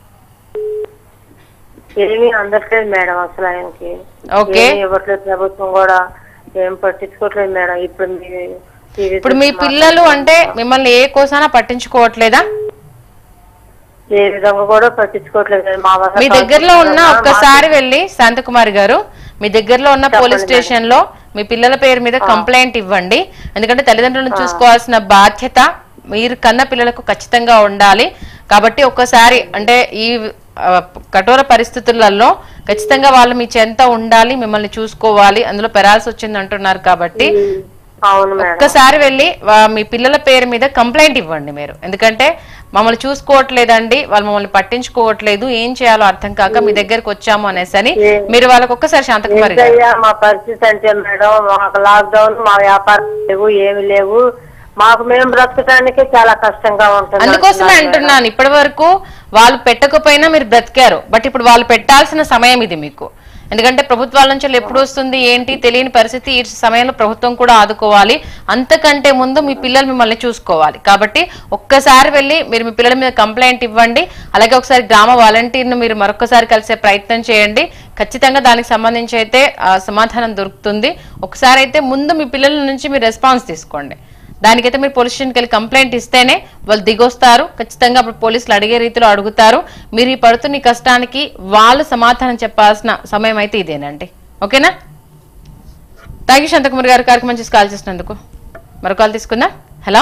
ఏమీ అందట్లేదు మేడం అసలు ఆయనకి ఓకే. ఏమీ ఇవ్వట్లేదు ప్రభుత్వం కూడా ఏం పట్టించుకోవట్లేదు మేడం ఇప్పుడు మీ- టీవీ ఇప్పుడు మీ చూసి పిల్లలు అంటే మిమ్మల్ని ఏ కోసానా పట్టించుకోవట్లేదా ఏ విధంగా కూడా పట్టించుకోవట్లేదు మేడం. మా వల్ల మీ దగ్గరలో ఉన్న కాదు. ఒక్కసారి వెళ్ళి శాంతకుమారి గారు మీ దగ్గరలో ఉన్న పోలీస్ స్టేషన్ లో మీ పిల్లల పేరు మీద కంప్లైంట్ ఇవ్వండి ఎందుకంటే తల్లిదండ్రులను చూసుకోవాల్సిన బాధ్యత మీరు కన్న పిల్లలకు ఖచ్చితంగా ఉండాలి కాబట్టి ఒక్కసారి అంటే ఈ ఆ, కఠోర పరిస్థితులలో ఖచ్చితంగా వాళ్ళు మీ చెంత ఉండాలి మిమ్మల్ని చూసుకోవాలి అందులో పెరాల్సి వచ్చింది అంటున్నారు కాబట్టి అవును మేడం ఒక్కసారి వెళ్ళి వా- మీ పిల్లల పేరు మీద కంప్లైంట్ ఇవ్వండి మీరు ఎందుకంటే మమ్మల్ని చూసుకోవట్లేదండి వాళ్ళు మమ్మల్ని పట్టించుకోవట్లేదు ఏం చేయాలో అర్థం కాక మీ దగ్గరకు వచ్చాము అనేసి అని మీరు వాళ్ళకి ఒక్కసారి శాంతకుమారి గారు ఏంటయ్యా మా పరిస్థితి అంటే మేడం మాకు లాక్డౌన్ మా వ్యాపారం లేవు ఏమి లేవు మాకు మేము బ్రతకటానికి చాలా కష్టంగా ఉంటుంది అందుకోసమే అంటున్నాను ఇప్పటి వరకు వాళ్ళు పెట్టకపోయినా మీరు బ్రతికారు బట్ ఇప్పుడు వాళ్ళు పెట్టాల్సిన సమయం ఇది మీకు ఎందుకంటే ప్రభుత్వాల నుంచి ఎప్పుడు వస్తుంది ఏంటి తెలియని పరిస్థితి ఈ సమయంలో ప్రభుత్వం కూడా ఆదుకోవాలి అంతకంటే ముందు మీ పిల్లలు మిమ్మల్ని చూసుకోవాలి కాబట్టి ఒక్కసారి వెళ్ళి మీరు మీ పిల్లల మీద కంప్లైంట్ ఇవ్వండి అలాగే ఒకసారి గ్రామ వాలంటీర్ను మీరు మరొకసారి కలిసే ప్రయత్నం చేయండి ఖచ్చితంగా దానికి సంబంధించి అయితే ఆ, సమాధానం దొరుకుతుంది ఒకసారి అయితే ముందు మీ పిల్లల నుంచి మీరు రెస్పాన్స్ తీసుకోండి దానికైతే మీరు పోలీస్ స్టేషన్కి వెళ్ళి కంప్లైంట్ ఇస్తేనే వాళ్ళు దిగొస్తారు ఖచ్చితంగా అప్పుడు పోలీసులు అడిగే రీతిలో అడుగుతారు మీరు ఈ పడుతున్న ఈ కష్టానికి వాళ్ళు సమాధానం చెప్పాల్సిన సమయం అయితే ఇదేనండి ఓకేనా థ్యాంక్ యూ శాంతకుమార్ గారు కార్యక్రమం చేసి కాల్ చేసినందుకు మరో కాల్ తీసుకుందా హలో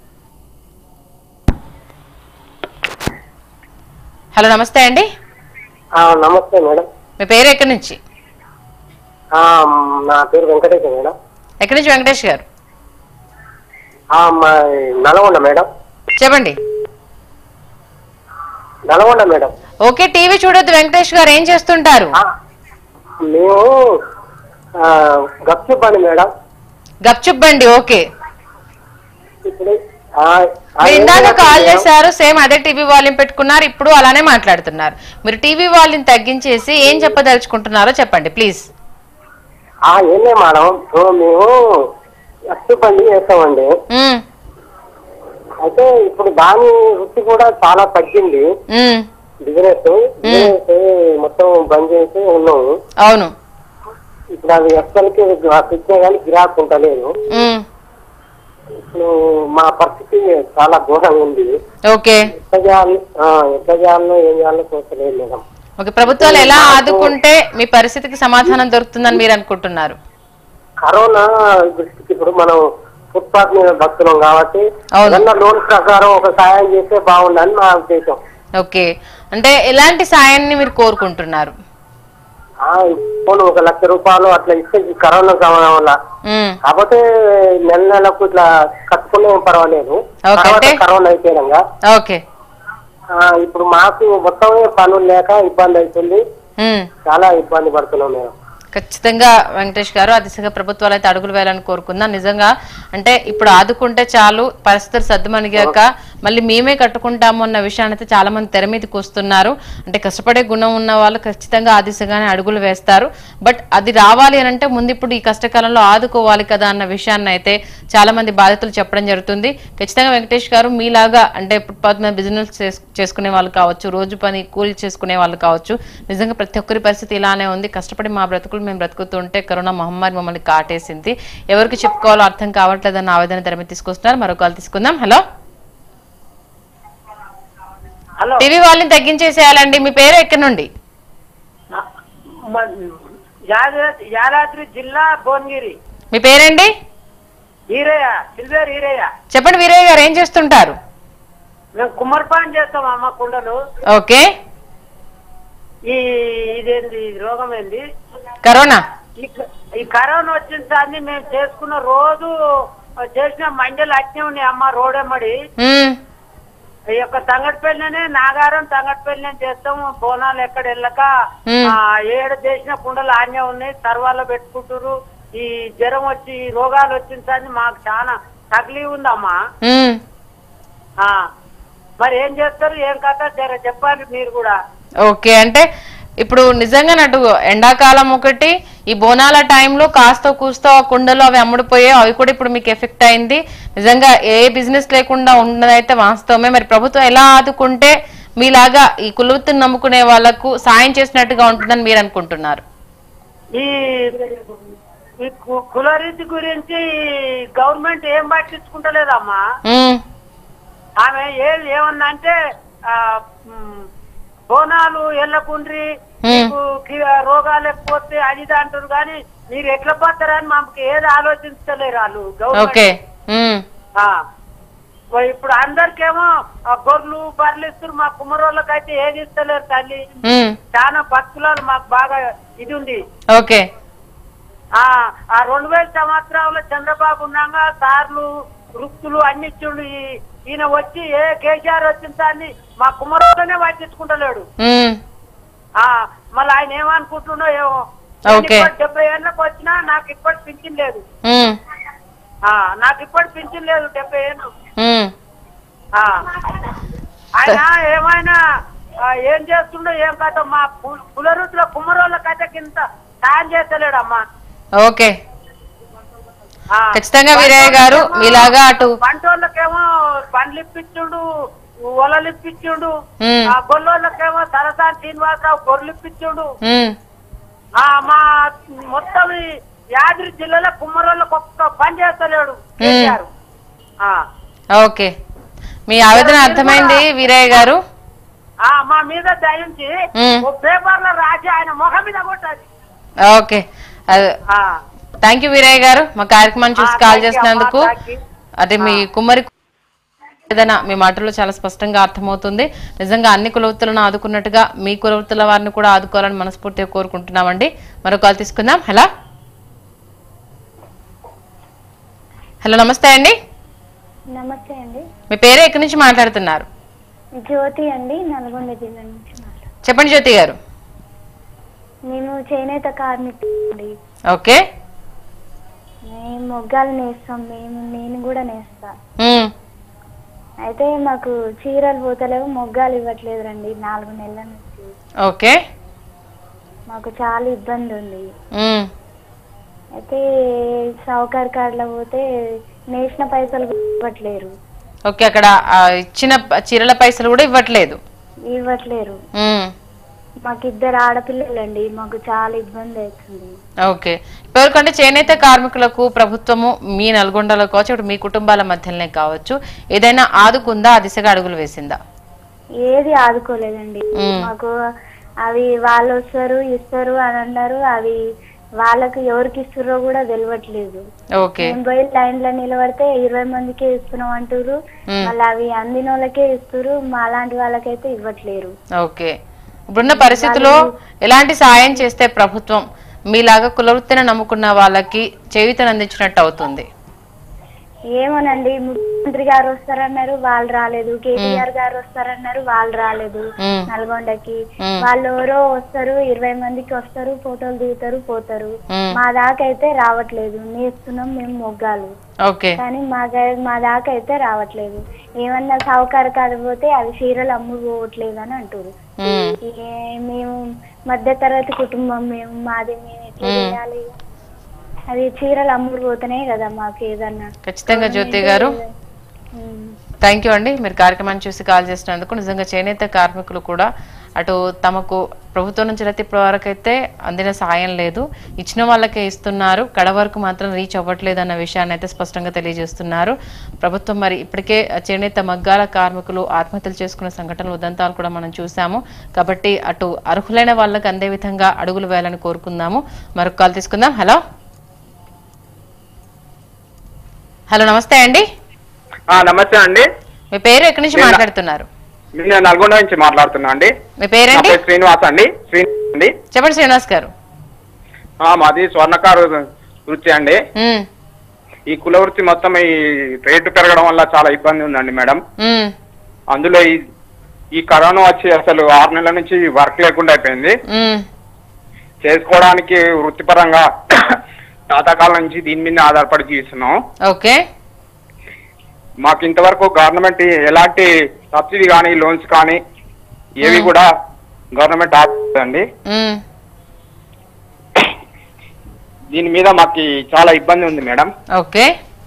హలో నమస్తే అండి ఆ, నమస్తే మేడం మీ పేరు ఎక్కడి నుంచి ఆ, నా పేరు వెంకటేశ్వర మేడం ఎక్కడి నుంచి వెంకటేష్ గారు ఆ, మా నల్గొండ మేడం చెప్పండి నల్గొండ మేడం ఓకే టీవీ చూడొద్దు వెంకటేష్ గారు ఏం చేస్తుంటారు మేము గప్చు పని మేడం గప్చుప్ బండి ఓకే ఇప్పుడు ఆ, ఆ మీరు ఇందాక ఏరియా కాల్ మేడం, చేశారు సేమ్ అదే టీవీ వాల్యూమ్ పెట్టుకున్నారు ఇప్పుడు అలానే మాట్లాడుతున్నారు మీరు టీవీ వాల్యూమ్ తగ్గించేసి ఏం చెప్పదలుచుకుంటున్నారో చెప్పండి ప్లీజ్ ఆ ఏంలే మేడం సో మేము గప్చు బండి చేస్తామండి అయితే ఇప్పుడు దాని రుచి కూడా చాలా తగ్గింది బిజినెస్ బిజినెస్ మొత్తం బంద్ చేసి ఉన్నాము అవును ఇప్పుడు అది ఎక్కడికి తెచ్చినా కానీ గిరాకు ఉంటలేదు ఉమ్, ఇప్పుడు మా పరిస్థితి చాలా ఘోరంగా ఉంది ఓకే ఎట్లా చేయాలి ఆ, ఎట్లా చేయాలో ఏం చేయాలో చూస్తలేదు మేడం ఓకే ప్రభుత్వాలు ఎలా ఆదుకుంటే మీ పరిస్థితికి సమాధానం దొరుకుతుందని మీరు అనుకుంటున్నారు కరోనా దృష్టికి ఇప్పుడు మనం ఫుట్పాత్ మీద బతున్నాం కాబట్టి అవును. ఏదన్నా లోన్ ప్రకారం ఒక సాయం చేస్తే బాగుండని నా ఉద్దేశం ఓకే అంటే ఎలాంటి సాయాన్ని మీరు కోరుకుంటున్నారు ఆ, ఇప్పుడు ఒక లక్ష రూపాయలు అట్లా ఇస్తే ఈ కరోనా సమయం వల్ల ఉమ్, కాకపోతే నెల నెలకు ఇట్లా కట్టుకునే పర్వాలేదు ఓకే, తర్వాత అంటే? కరోనా అయిపోయినాక ఓకే ఆ, ఇప్పుడు మాకు మొత్తమే పనులు లేక ఇబ్బంది అవుతుంది ఉమ్. చాలా ఇబ్బంది పడుతున్నాం మేము ఖచ్చితంగా వెంకటేష్ గారు ఆ దిశగా ప్రభుత్వాలు అయితే అడుగులు వేయాలని కోరుకుందాం నిజంగా అంటే ఇప్పుడు ఆదుకుంటే చాలు పరిస్థితులు సర్దుమణిగాక మళ్ళీ మేమే కట్టుకుంటాము అన్న విషయాన్ని అయితే చాలా మంది తెర మీదకి వస్తున్నారు అంటే కష్టపడే గుణం ఉన్న వాళ్ళు ఖచ్చితంగా ఆ దిశగానే అడుగులు వేస్తారు బట్ అది రావాలి అని అంటే ముందు ఇప్పుడు ఈ కష్టకాలంలో ఆదుకోవాలి కదా అన్న విషయాన్ని అయితే చాలా మంది బాధితులు చెప్పడం జరుగుతుంది ఖచ్చితంగా వెంకటేష్ గారు మీలాగా అంటే ఫుట్పాత్ మీద బిజినెస్ చేస్- చేసుకునే వాళ్ళు కావచ్చు రోజు పని కూలి చేసుకునే వాళ్ళు కావచ్చు నిజంగా ప్రతి ఒక్కరి పరిస్థితి ఇలానే ఉంది కష్టపడి మా బ్రతుకులు మేము బ్రతుకుతుంటే కరోనా మహమ్మారి మమ్మల్ని కాటేసింది ఎవరికి చెప్పుకోవాలో అర్థం కావట్లేదన్న ఆవేదన తెర మీద తీసుకొస్తున్నారు మరో కాల్ తీసుకుందాం హలో హలో టీవీ వాళ్ళని తగ్గించేసేయాలండి మీ పేరు ఎక్కడి నుండి మ- యాదాద్రి యాదాద్రి జిల్లా భువనగిరి మీ పేరేంటి ఈరయ్య సిల్వేర్ ఈరయ్య చెప్పండి వీరయ్య గారు ఏం చేస్తుంటారు మేము కుమ్మరిపాన్ చేస్తాం అమ్మ కుండలు ఓకే ఈ ఇదేంది ఈ రోగం ఏంది కరోనా ఈ క- ఈ కరోనా వచ్చిన సార్ని మేము చేసుకున్న రోజు చేసిన మండలు అట్నే ఉన్నాయి అమ్మ రోడెమ్మడి ఉమ్, ఈ యొక్క తంగటిపల్లినే నాగారం తంగటిపల్లినే చేస్తాము బోనాలు ఎక్కడ వెళ్ళక మ్మ్. ఆ, ఏడు చేసిన కుండలు ఆన్నే ఉన్నాయి సర్వాలో పెట్టుకుంటారు ఈ జ్వరం వచ్చి ఈ రోగాలు వచ్చిన సార్ని మాకు చాలా తగిలి ఉందమ్మా ఉమ్. ఆ, మరి ఏం చేస్తారు ఏం కథ జర చెప్పాలి మీరు కూడా ఓకే అంటే ఇప్పుడు నిజంగా నటు ఎండాకాలం ఒకటి ఈ బోనాల టైంలో కాస్త కూస్తో ఆ కుండలు అవి అమ్ముడుపోయాయి అవి కూడా ఇప్పుడు మీకు ఎఫెక్ట్ అయింది నిజంగా ఏ బిజినెస్ లేకుండా ఉన్నదైతే వాస్తవమే మరి ప్రభుత్వం ఎలా ఆదుకుంటే మీలాగా ఈ కులవృత్తిని నమ్ముకునే వాళ్ళకు సాయం చేసినట్టుగా ఉంటుందని మీరు అనుకుంటున్నారు ఈ ఈ కు- కులరీతి గురించి గవర్నమెంట్ ఏం పట్టించుకుంటలేదమ్మా ఉమ్, ఆమె ఏం ఏమన్నంటే ఆ, మ్, బోనాలు ఎల్లకుండ్రి మీకు కి- రోగాలు ఎక్కువ వస్తాయి అది ఇది అంటారు కానీ మీరు ఎట్లా పోతారని మాకు ఏది ఆలోచించలేరు వాళ్ళు ఓకే గవర్నమెంట్ ఉమ్, ఆ. ఓ ఇప్పుడు అందరికేమో ఆ గొర్రెలు బర్రెలు ఇస్తారు మా కుమ్మరోళ్ళకి అయితే ఏది ఇస్తలేరు తల్లి ఉమ్, చాలా భక్తులు మాకు బాగా ఇది ఉంది ఓకే ఆ ఆ రెండు వేల సంవత్సరంలో చంద్రబాబు ఉన్నాగా సార్లు వృత్తులు అన్ని ఇచ్చిండు ఈ- ఈయన వచ్చి ఏ కేసీఆర్ వచ్చిన దాన్ని మా కుమ్మరోళ్ళనే పట్టించుకుంటలేడు ఉమ్, ఆ మళ్ళీ ఆయన ఏమనుకుంటున్నా ఏమో ఓకే. నేను ఇప్పటి డెబ్బై ఏళ్ళకి వచ్చినా నాకు ఇప్పటి పింఛన్ లేదు ఉమ్, ఆ నాకు ఇప్పటి పింఛన్ లేదు డెబ్బై ఏళ్ళు ఉమ్. ఆ ఆయన ఏమైనా ఆ, ఏం చేస్తుండో ఏం కథ మా పు- పులరుతుల కుమ్మరోళ్ళ కథ కింద సాయం చేస్తలేడమ్మా ఓకే ఆ. ఖచ్చితంగా వీరయ్య గారు మీలాగా అటు పంటోళ్ళకేమో పండ్లు ఇప్పించుడు ఒలలు ఇప్పించుడు ఉమ్. ఆ గొల్లోళ్ళకేమో సరసాని శ్రీనివాసరావు గొర్రెలు ఇప్పించుడు ఉమ్, ఆ మా మొత్తం ఈ యాదగిరి జిల్లాలో కుమ్మరోళ్ళకి ఒక్క పని చేస్తలేడు కేసీఆర్. ఆ ఓకే మీ ఆవేదన అర్థమైంది వీరయ్య గారు ఆ మా మీద దయించి ఉమ్. ఓ పేపర్ లో రాసి ఆయన ముఖం మీద కొట్టాలి ఓకే అదే ఆ. థ్యాంక్ యూ వీరయ్య గారు మా కార్యక్రమం చూసి ఆ, కాల్ thank you చేసినందుకు అమ్మా, thank you. అంటే మీ కుమ్మరి ఏదైనా మీ మాటల్లో చాలా స్పష్టంగా అర్థమవుతుంది నిజంగా అన్ని కులవృత్తులను ఆదుకున్నట్టుగా మీ కులవృత్తుల వారిని కూడా ఆదుకోవాలని మనస్ఫూర్తిగా కోరుకుంటున్నామండి మరో కాల్ తీసుకుందాం హలో హలో నమస్తే అండి నమస్తే అండి మీ పేరు ఎక్కడి నుంచి మాట్లాడుతున్నారు జ్యోతి అండి నల్గొండ జిల్లా నుంచి మాట్లాడుతున్నాను. చెప్పండి జ్యోతి గారు మేము చేనేత కార్మికులండి ఓకే మేము మొగ్గాలు నేస్తాం మేము నేను కూడా నేస్తా ఉమ్, అయితే మాకు చీరలు పోతలేవు మొగ్గాలు ఇవ్వట్లేదు రండి నాలుగు నెలల నుంచి ఓకే మాకు చాలా ఇబ్బంది ఉంది ఉమ్, అయితే సౌకర్ కార్డులో పోతే నేసిన పైసలు కూడా ఇవ్వట్లేరు ఓకే అక్కడ ఆ, ఇచ్చిన ప- చీరల పైసలు కూడా ఇవ్వట్లేదు ఇవ్వట్లేరు ఉమ్, మాకు ఇద్దరు ఆడపిల్లలండి మాకు చాలా ఇబ్బంది అవుతుంది ఓకే ఎవరికంటే చేనేత కార్మికులకు ప్రభుత్వము మీ నల్గొండలో కావచ్చు ఇప్పుడు మీ కుటుంబాల మధ్యలోనే కావచ్చు ఏదైనా ఆదుకుందా ఆ దిశగా అడుగులు వేసిందా ఏది ఆదుకోలేదండి మ్మ్. మాకు అవి వాళ్ళు వస్తారు ఇస్తారు అని అన్నారు అవి వాళ్ళకి ఎవరికి ఇస్తారో కూడా తెలియట్లేదు ఓకే మేము పోయి లైన్ లో నిలబడితే ఇరవై మందికే ఇస్తున్నాం అంటారు మ్మ్. మళ్ళీ అవి అందిన వాళ్ళకే ఇస్తారు మా లాంటి వాళ్ళకైతే ఇవ్వట్లేరు ఓకే ఇప్పుడున్న పరిస్థితిలో ఎలాంటి సాయం చేస్తే ప్రభుత్వం మీలాగా కులవృత్తిని నమ్ముకున్న వాళ్ళకి చేయూతను అందించినట్టు అవుతుంది ఏమోనండి ముఖ్యమంత్రి గారు వస్తారన్నారు వాళ్ళు రాలేదు కేటీఆర్ గారు వస్తారన్నారు వాళ్ళు రాలేదు మ్మ్. నల్గొండకి మ్మ్. వాళ్ళు ఎవరో వస్తారు ఇరవై మందికి వస్తారు ఫోటోలు దిగుతారు పోతారు మ్మ్. మా దాకా అయితే రావట్లేదు నేస్తున్నాం మేము మొగ్గాలు ఓకే కానీ మా దా- మా దాకా అయితే రావట్లేదు ఏమన్నా సౌకర్య కాకపోతే అవి చీరలు అమ్ముకోవట్లేదు అని అంటారు ఉమ్, ఏ- మేము మధ్య తరగతి కుటుంబం మేము మాది మేము ఎట్లా మ్మ్. చేయాలి అది చీరలు అమ్ముడుపోతున్నాయి కదా మాకు ఏదన్నా ఖచ్చితంగా జ్యోతి గారు మ్మ్. థ్యాంక్ యూ అండి మీరు కార్యక్రమాన్ని చూసి కాల్ చేసినందుకు నిజంగా చేనేత కార్మికులు కూడా అటు తమకు ప్రభుత్వం నుంచి అయితే ఇప్పటి వరకు అయితే అందిన సాయం లేదు ఇచ్చిన వాళ్ళకే ఇస్తున్నారు కడ వరకు మాత్రం రీచ్ అవ్వట్లేదు అన్న విషయాన్ని అయితే స్పష్టంగా తెలియజేస్తున్నారు ప్రభుత్వం మరి ఇప్పటికే చేనేత మగ్గాల కార్మికులు ఆత్మహత్యలు చేసుకున్న సంఘటనలు ఉదంతాలు కూడా మనం చూసాము కాబట్టి అటు అర్హులైన వాళ్ళకి అందే విధంగా అడుగులు వేయాలని కోరుకుందాము మరొక కాల్ తీసుకుందాం హలో హలో నమస్తే అండి ఆ, నమస్తే అండి మీ పేరు ఎక్కడి నుంచి నేను- మాట్లాడుతున్నారు నేను నల్గొండ నుంచి మాట్లాడుతున్నా అండి మీ నా పేరేంటి పేరు శ్రీనివాస్ అండి శ్రీనివాస్ అండి చెప్పండి శ్రీనివాస్ గారు ఆ, మాది స్వర్ణకారు వృత్తి అండి ఉమ్, ఈ కుల వృత్తి మొత్తం ఈ రేటు పెరగడం వల్ల చాలా ఇబ్బంది ఉందండి మేడం ఉమ్, అందులో ఈ ఈ కరోనా వచ్చి అసలు ఆరు నెలల నుంచి వర్క్ లేకుండా అయిపోయింది ఉమ్, చేసుకోవడానికి వృత్తిపరంగా తాతకాలం నుంచి దీని మీద ఆధారపడి జీవిస్తున్నాం ఓకే మాకు ఇంతవరకు గవర్నమెంట్ ఎలాంటి సబ్సిడీ కానీ లోన్స్ కానీ ఏవి కూడా గవర్నమెంట్ ఆపదండి ఉమ్, దీని మీద మాకు చాలా ఇబ్బంది ఉంది మేడం ఓకే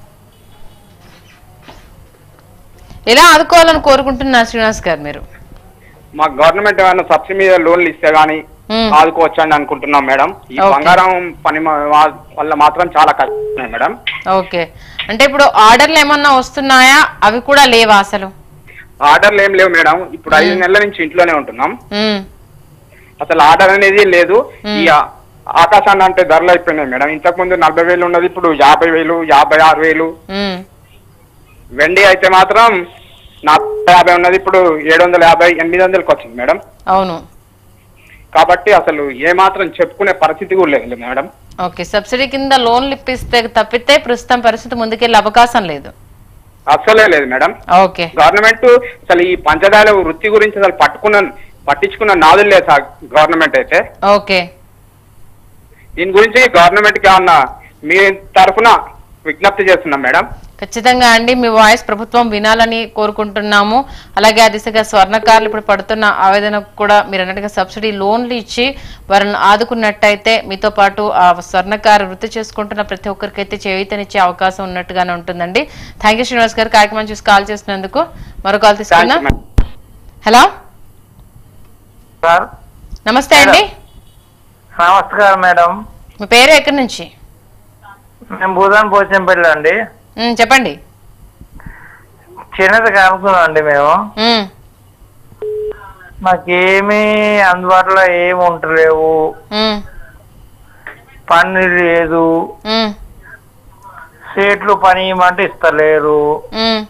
ఎలా ఆదుకోవాలని కోరుకుంటున్నారు శ్రీనివాస్ గారు మీరు మాకు గవర్నమెంట్ ఏమైనా సబ్సిడీ మీద లోన్లు ఇస్తే గానీ మ్మ్. ఆదుకోవచ్చని అనుకుంటున్నాం మేడం ఈ Okay. బంగారం పని మా- వా- వల్ల మాత్రం చాలా కష్టం మేడం ఓకే అంటే ఇప్పుడు ఆర్డర్లు ఏమన్నా వస్తున్నాయా అవి కూడా లేవా అసలు ఆర్డర్లు ఏం లేవు మేడం ఇప్పుడు ఐదు నెలల నుంచి ఇంట్లోనే ఉంటున్నాం ఉమ్, అసలు ఆర్డర్ అనేది లేదు మ్మ్. ఈ ఆ- ఆకాశాన్ని అంటే ధరలు అయిపోయినాయి మేడం ఇంతకు ముందు నలభై వేలు ఉన్నది ఇప్పుడు యాభై వేలు యాభై ఆరు వేలు ఉమ్, వెండి అయితే మాత్రం నలభై యాభై ఉన్నది ఇప్పుడు ఏడు వందల యాభై ఎనిమిది వందలకి వచ్చింది మేడం అవును కాబట్టి అసలు ఏ మాత్రం చెప్పుకునే పరిస్థితి కూడా లేదు మేడం ఓకే సబ్సిడీ కింద లోన్లు ఇప్పిస్తే తప్పితే ప్రస్తుతం పరిస్థితి ముందుకెళ్ళే అవకాశం లేదు అస్సలే లేదు మేడం ఓకే గవర్నమెంట్ అసలు ఈ పంచదార వృత్తి గురించి అసలు పట్టుకున్న పట్టించుకున్న నాదులు లేదు సార్ గవర్నమెంట్ అయితే ఓకే దీని గురించి గవర్నమెంట్ కి ఏమన్నా మీ తరఫున విజ్ఞప్తి చేస్తున్నాం మేడం ఖచ్చితంగా అండి మీ వాయిస్ ప్రభుత్వం వినాలని కోరుకుంటున్నాము అలాగే ఆ దిశగా స్వర్ణకారులు ఇప్పుడు పడుతున్న ఆవేదనకు కూడా మీరు అన్నట్టుగా సబ్సిడీ లోన్లు ఇచ్చి వారిని ఆదుకున్నట్టయితే మీతో పాటు ఆ స్వర్ణకారు వృత్తి చేసుకుంటున్న ప్రతి ఒక్కరికైతే చేయూతనిచ్చే అవకాశం ఉన్నట్టుగానే ఉంటుందండి థ్యాంక్ యూ శ్రీనివాస్ గారు కార్యక్రమం చూసి కాల్ చేసినందుకు మరో కాల్ తీసుకుందాం హలో సార్ నమస్తే అండి నమస్కారం మేడం మీ పేరు ఎక్కడి నుంచి మేము భూదాన్ పోచంపల్లి అండి ఉమ్, చెప్పండి చేనేత కానుకున్నాం అండి మేము ఉమ్, మాకేమీ అందుబాటులో ఏమి ఉంటలేవు ఉమ్, పని లేదు ఉమ్, సీట్లు పని ఇవ్వమంటే ఇస్తలేరు ఉమ్.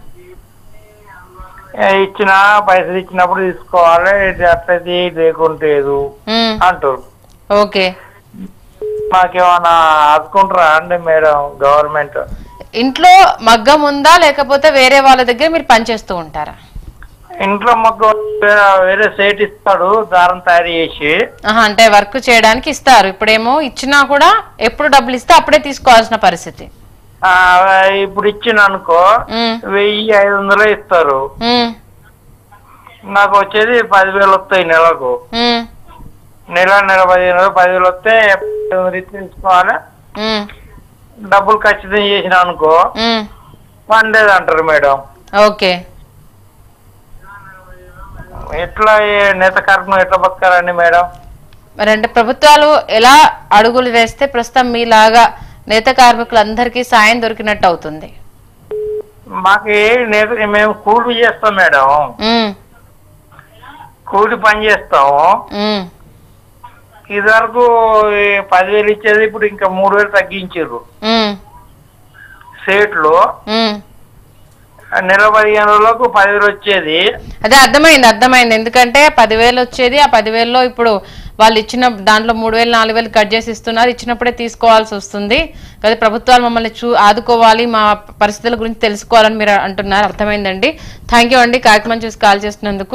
ఏ ఇచ్చిన పైసలు ఇచ్చినప్పుడు తీసుకోవాలి ఇది అట్లయితే లేకుంటలేదు ఉమ్. అంటారు ఓకే మాకేమన్నా ఆదుకుంటారా అండి మేడం గవర్నమెంట్ ఇంట్లో మగ్గం ఉందా లేకపోతే వేరే వాళ్ళ దగ్గర మీరు పనిచేస్తూ ఉంటారా ఇంట్లో మాకు వేరే సేట్ ఇస్తాడు దారం తయారు చేసి ఆహా, అంటే వర్క్ చేయడానికి ఇస్తారు ఇప్పుడేమో ఇచ్చినా కూడా ఎప్పుడు డబ్బులు ఇస్తే అప్పుడే తీసుకోవాల్సిన పరిస్థితి ఆ, ఇప్పుడు ఇచ్చిన అనుకో ఉమ్, వెయ్యి ఐదు వందలు ఇస్తారు ఉమ్, నాకు వచ్చేది పదివేలు వస్తాయి నెలకు ఉమ్, నెల నెల పదిహేను వేలు పదివేలు వస్తే ఐదు వందలు ఇచ్చి తీసుకోవాలి ఉమ్, డబ్బులు ఖచ్చితంగా చేసిన అనుకో ఉమ్. పండేది అంటారు మేడం ఓకే ఎట్లా ఈ నేత కార్మికులు ఎట్లా బతకాలండి మేడం మరి అంటే ప్రభుత్వాలు ఎలా అడుగులు వేస్తే ప్రస్తుతం మీలాగా నేత కార్మికులందరికీ సాయం దొరికినట్టు అవుతుంది మాకు ఏ నేత మేము కూలి చేస్తాం మేడం ఉమ్, కూలి పని చేస్తాము ఉమ్, ఇది వరకు ఈ పదివేలు ఇచ్చేది ఇప్పుడు ఇంకా మూడు వేలు తగ్గించారు ఉమ్, సేట్లు ఉమ్. నెల పదిహేను రోజులకు పదివేలు వచ్చేది అదే అర్థమైంది అర్థమైంది ఎందుకంటే పదివేలు వచ్చేది ఆ పదివేల్లో ఇప్పుడు వాళ్ళు ఇచ్చిన దాంట్లో మూడు వేలు నాలుగు వేలు కట్ చేసి ఇస్తున్నారు ఇచ్చినప్పుడే తీసుకోవాల్సి వస్తుంది కదా ప్రభుత్వాలు మమ్మల్ని చూ ఆదుకోవాలి మా పరిస్థితుల గురించి తెలుసుకోవాలని మీరు అంటున్నారు అర్థమైందండి థ్యాంక్ యూ అండి కార్యక్రమం చూసి కాల్ చేసినందుకు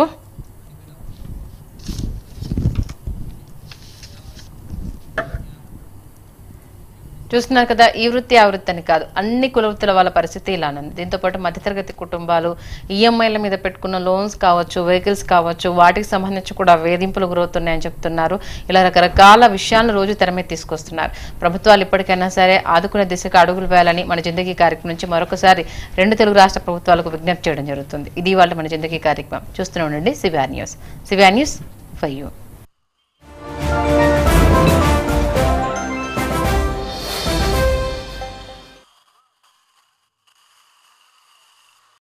చూస్తున్నారు కదా ఈ వృత్తి ఆ వృత్తి అని కాదు అన్ని కుల వృత్తుల వాళ్ళ పరిస్థితి ఇలానే ఉంది దీంతో పాటు మధ్యతరగతి కుటుంబాలు ఈఎంఐల మీద పెట్టుకున్న లోన్స్ కావచ్చు వెహికల్స్ కావచ్చు వాటికి సంబంధించి కూడా వేధింపులు గురవుతున్నాయని చెప్తున్నారు ఇలా రకరకాల విషయాలను రోజు తెర మీద తీసుకొస్తున్నారు ప్రభుత్వాలు ఇప్పటికైనా సరే ఆదుకునే దిశగా అడుగులు వేయాలని మన జిందగీ కార్యక్రమం నుంచి మరొకసారి రెండు తెలుగు రాష్ట్ర ప్రభుత్వాలకు విజ్ఞప్తి చేయడం జరుగుతుంది ఇది వాళ్ళ మన జిందగీ కార్యక్రమం చూస్తూనే ఉండండి CVR news CVR news for you